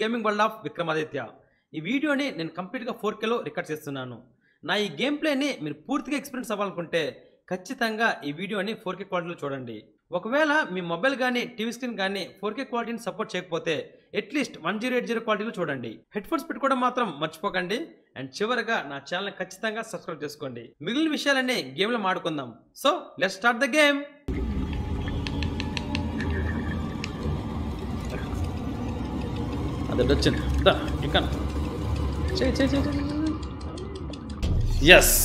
Gaming world of Vikramaditya ఈ వీడియోని నేను కంప్లీట్గా ఫోర్ కేలో రికార్డ్ చేస్తున్నాను నా ఈ గేమ్ ప్లేని మీరు పూర్తిగా ఎక్స్పీరియన్స్ అవ్వాలనుకుంటే ఖచ్చితంగా ఈ వీడియోని ఫోర్ కే క్వాలిటీలో చూడండి ఒకవేళ మీ మొబైల్ కానీ టీవీ స్క్రీన్ కానీ ఫోర్ కే క్వాలిటీని సపోర్ట్ చేయకపోతే at least one zero eight zero క్వాలిటీలో చూడండి హెడ్ ఫోన్స్ పెట్టుకోవడం మాత్రం మర్చిపోకండి అండ్ చివరగా నా ఛానల్ ఖచ్చితంగా సబ్స్క్రైబ్ చేసుకోండి మిగిలిన విషయాలన్నీ గేమ్లో మాడుకుందాం so let start the game అది వచ్చింది దా ఇంకా చేయి చేయి చేయి ఎస్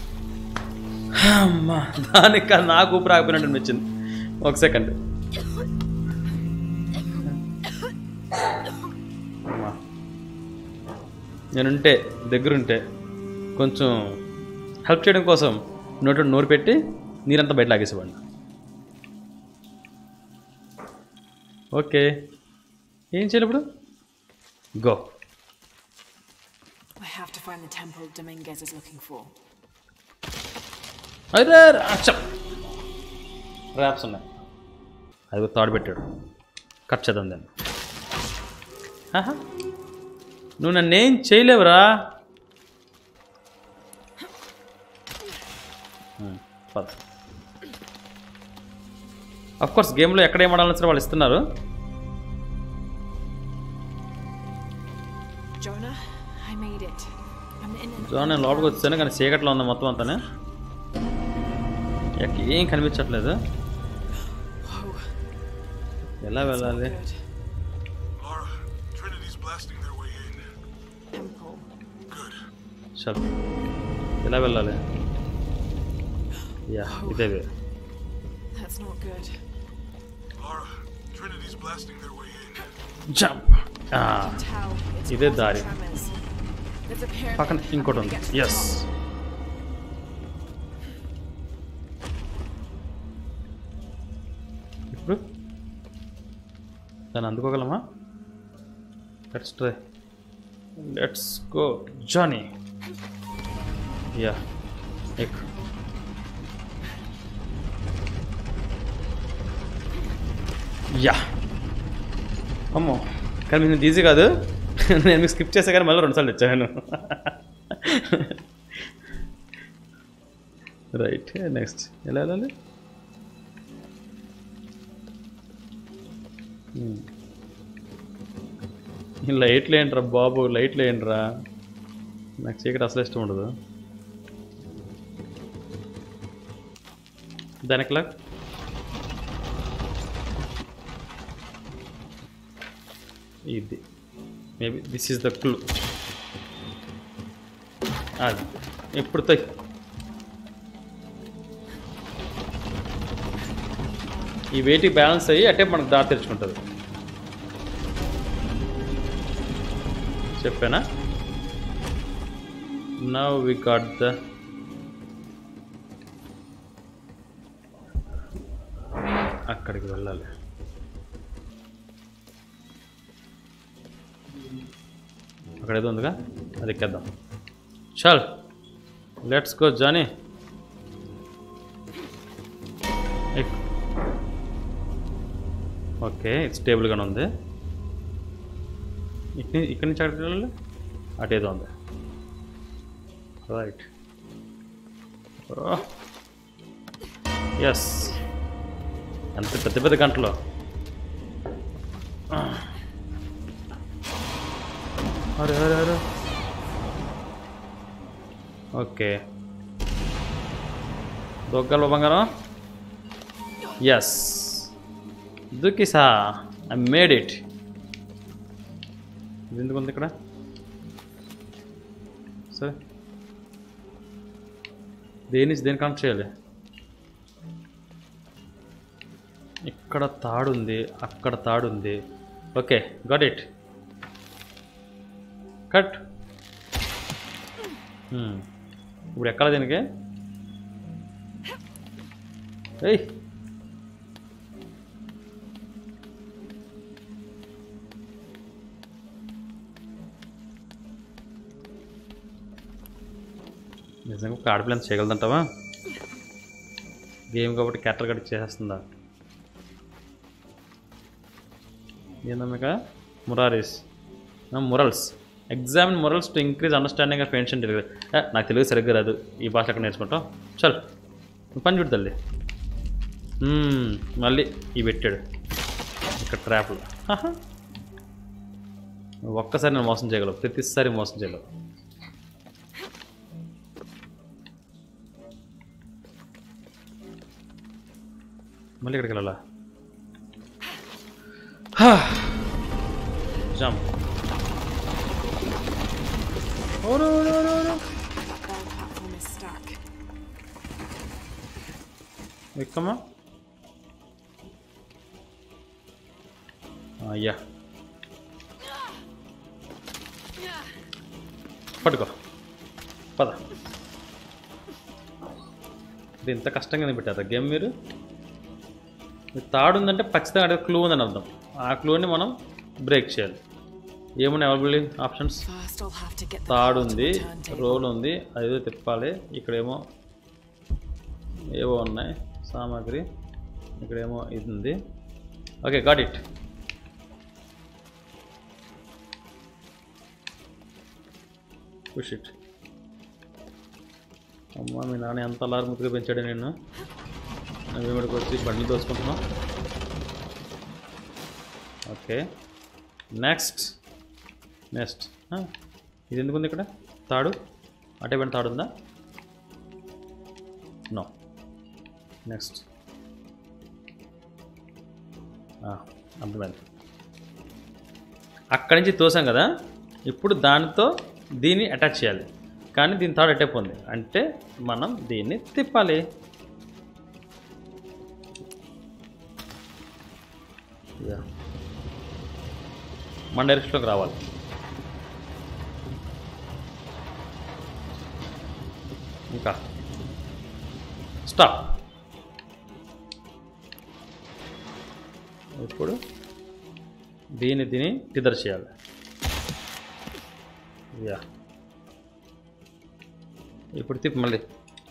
అమ్మా దానికి నాకు ఊపిరి ఆగిపోయినట్టు అనిపించింది ఒక సెకండ్ అమ్మా. నేనుంటే దగ్గరుంటే కొంచెం హెల్ప్ చేయడం కోసం నోటి నోరు పెట్టి నీరంతా బయట లాగేసేవాడిని ఓకే ఏం చేయాలి ఇప్పుడు go I have to find the temple Dominguez is looking for. అదే అచ్చం ర్యాప్స్ ఉన్నాయి అది కూడా తాడు పెట్టాడు కట్ చేద్దాం దాన్ని ఆహా. నువ్వు నన్నేం చేయలేవురా అఫ్ కోర్స్ గేమ్లో ఎక్కడ ఏం ఆడాలని సరే వాళ్ళు ఇస్తున్నారు Jonah, I made it. I'm in an zone నేను లోపలికి వచ్చాను కానీ చీకట్లో ఉంది మొత్తం అంతానే ఎక్క- ఏం కనిపించట్లేదు Whoa, ఎలా not వెళ్ళాలి good. Laura, Trinity's blasting their way in. Temple. Good. చల్ ఎలా వెళ్ళాలి యా ఇదే way That's not good. Laura, Trinity's blasting their way in. Jump Tau, it's ఇదే causing దారి. tremors. There's a pyramid. పక్కన I'm ఇంకోటి gonna ఉంది get to the ఎస్ top. ఇప్పుడు దాన్ని అందుకోగలమా let's try let's go Johnny యా ఎక్ యా అమ్మో కానీ మీకు ఈజీ కాదు నేను మీకు స్కిప్ చేసా కానీ మళ్ళీ రెండుసార్లు వచ్చాను రైట్ నెక్స్ట్ ఎలా వెళ్ళాలి Hmm. ఈ లైట్లు ఏంట్రా బాబు లైట్లు ఏంట్రా నాకు చీకటి అసలు ఇష్టం ఉండదు దానికిలా ఇది maybe this is the clue అది ఎప్పుడు తై ఈ వెయిట్కి బ్యాలెన్స్ అయ్యి అట్టే మనకు దారి తెరుచుకుంటుంది చెప్పానా నవ్ వి గాట్ ద అక్కడికి వెళ్ళాలి అక్కడ ఏదో ఉందిగా అది ఎక్కేద్దాం చల్ లెట్స్ గో జానీ ఎక్ ఓకే స్టేబుల్గానే ఉంది ఇక్కడి ఇక్కడి నుంచి అక్కడికి వెళ్ళాలి అటు ఏదో ఉంది రైట్ ఎస్ అంత పెద్ద పెద్ద గంటలు అరే అరే అరే ఓకే దొగ్గల బంగారం ఎస్ దుకిసా ఐ మేడ్ ఇట్ ఇది ఎందుకు ఉంది ఇక్కడ సరే దేని నుంచి దేని కనెక్ట్ చేయాలి ఇక్కడ తాడు ఉంది అక్కడ తాడు ఉంది ఓకే గట్ ఇట్ కట్ ఇప్పుడు ఎక్కడ దీనికి ఏయ్ నిజంగా ఒక ఆడపిల్ల ఎంత చేయగలదంటావా గేమ్ కాబట్టి క్యాటర్ గడికి చేసేస్తుందా ఏందమ్మిక మురారీస్ morals examine morals to increase understanding of ancient Telugu నాకు తెలుగు సరిగ్గా రాదు ఈ భాష ఎక్కడ నేర్చుకుంటాం చల్ నువ్వు పని చూడు తల్లి మ్మ్, మళ్ళీ ఈ పెట్టాడు ఇక్కడ ట్రాప్లు ఒక్కసారి నేను మోసం చేయగలవు ప్రతిసారి మోసం చేయగలవు మళ్ళీ ఇక్కడికి వెళ్ళాలా jump Bell platform is stuck. ఎక్కమ్మా అయ్యా పట్టుకో పద ఇది ఇంత కష్టంగానే పెట్టారా గేమ్ మీరు ఇది తాడు ఉందంటే ఖచ్చితంగా అక్కడ క్లూ ఉందని అర్థం ఆ క్లూని మనం బ్రేక్ చేయాలి ఏమున్నాయి available options First, I'll have to get the తాడు bell to ఉంది the turntable. రోల్ ఉంది అదేదో తిప్పాలి ఇక్కడేమో ఏవో ఉన్నాయి సామాగ్రి ఇక్కడేమో ఇది ఉంది okay got it push it అమ్మ మీ నాన్న ఎంత అలారు ముద్దుగా పెంచాడు నేను నువ్వేమిడికి వచ్చి బండ్లు దోసుకుంటున్నావు ఓకే నెక్స్ట్ నెక్స్ట్ ఇది ఎందుకు ఉంది ఇక్కడ తాడు అటే పైన తాడు ఉందా నో నెక్స్ట్ అర్థమైంది అక్కడి నుంచి తోసాం కదా ఇప్పుడు దానితో దీన్ని అటాచ్ చేయాలి కానీ దీని తాడు అటే పోంది అంటే మనం దీన్ని తిప్పాలి Yeah. మన డైరెక్షన్లోకి రావాలి ఇంకా స్టాప్ ఇప్పుడు దీన్ని దీన్ని టిదర్ చేయాలి యా ఇప్పుడు తిప్పి మళ్ళీ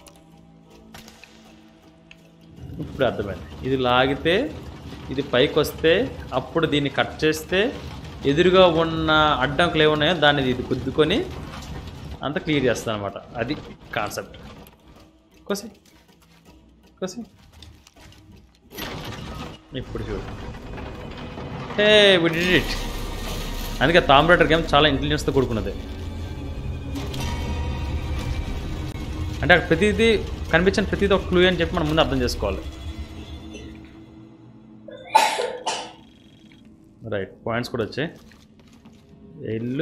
ఇప్పుడు అర్థమైంది ఇది లాగితే ఇది పైకి వస్తే అప్పుడు దీన్ని కట్ చేస్తే ఎదురుగా ఉన్న అడ్డంకులు ఏమున్నాయో దాన్ని ఇది గుద్దుకొని అంత క్లియర్ చేస్తాను అనమాట అది కాన్సెప్ట్ కోసి కోసి ఇప్పుడు చూడు హే వి డిడ్ ఇట్ అందుకే తాంబ్రేటర్ గేమ్ చాలా ఇంటెలిజెన్స్తో కూడుకున్నది అంటే అక్కడ ప్రతిదీ కనిపించిన ప్రతిదీ ఒక క్లూ అని చెప్పి మనం ముందు అర్థం చేసుకోవాలి రైట్ పాయింట్స్ కూడా వచ్చాయి ఇల్లు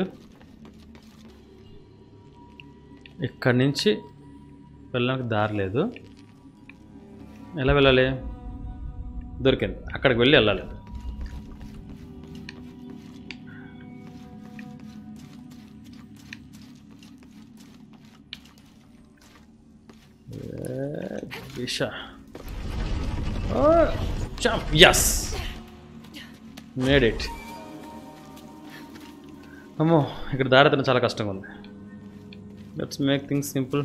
ఇక్కడి నుంచి వెళ్ళడానికి దారి లేదు ఎలా వెళ్ళాలి దొరికింది అక్కడికి వెళ్ళి వెళ్ళాలి దిశ జంప్ ఎస్ మేడ్ ఇట్ అమ్మో ఇక్కడ దారి ఎత్తడం చాలా కష్టంగా ఉంది let's make things simple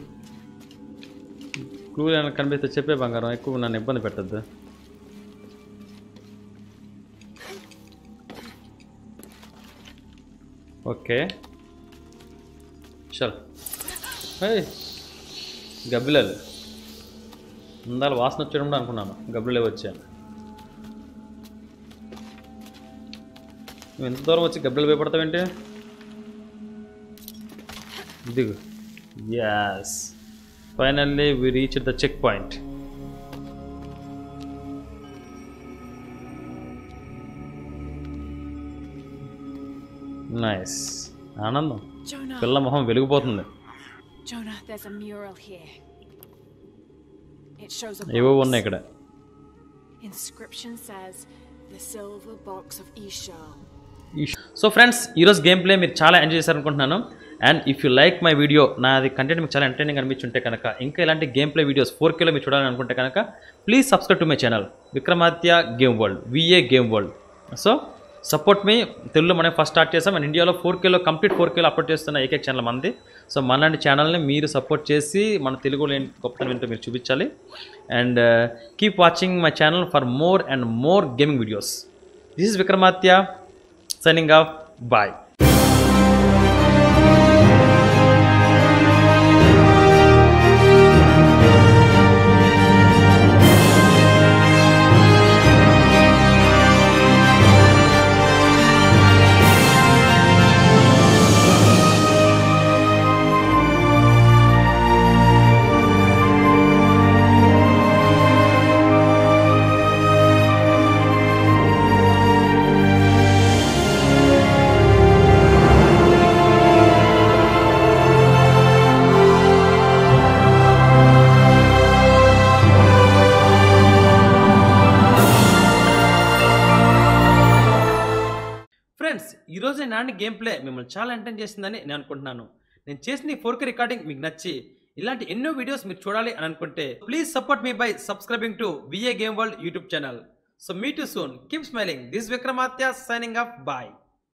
clue ఏమైనా కనిపిస్తే చెప్పే బంగారం ఎక్కువ నన్ను ఇబ్బంది పెట్టద్దు ఓకే చల్ ఏయ్ గబ్బిలాలు ఇందాల వాసన వచ్చేటప్పుడు అనుకున్నాను గబ్బిలే వచ్చాను నువ్వు ఎంత దూరం వచ్చి గబ్బిలు భయపడతావేంటి దిగు yes finally we reach the checkpoint nice ఆనందం Jonah, పిల్ల మొహం వెలిగిపోతుంది Jonah, there's a mural here. It shows a ఏవో box. ఉన్నాయి ఇక్కడ Inscription says, "The silver box of Ishal." So friends ఈరోజు గేమ్ ప్లే మీరు చాలా ఎంజాయ్ చేశారనుకుంటున్నాను and if you like my video నాది కంటెంట్ మీకు చాలా ఎంటర్టైనింగ్ అనిపించుంటే కనుక ఇంకా ఇలాంటి గేమ్ ప్లే వీడియోస్ ఫోర్ కేలో మీరు చూడాలని అనుకుంటే కనుక please subscribe to my channel Vikramadya game world VA game world so support మీ తెలుగులో మనం ఫస్ట్ స్టార్ట్ చేసాం అండ్ ఇండియాలో ఫోర్ కేలో కంప్లీట్ ఫోర్ కేలో అప్లోడ్ చేస్తున్న ఏకైక ఛానల్ మంది సో మనలాంటి ఛానల్ని మీరు సపోర్ట్ చేసి మన తెలుగులో ఏంటి గొప్పతనం ఏంటో మీరు చూపించాలి and keep watching my channel for more and more gaming videos this is Vikramadya signing off bye నేను ఆడిన గేమ్ ప్లే మిమ్మల్ని చాలా ఎంటర్టైన్ చేసిందని నేను అనుకుంటున్నాను నేను చేసిన ఈ ఫోర్ కే రికార్డింగ్ మీకు నచ్చి ఇలాంటి ఎన్నో వీడియోస్ మీరు చూడాలి అని అనుకుంటే please support me by subscribing to VA game world YouTube channel so me to soon keep smiling this Vikramatya signing off bye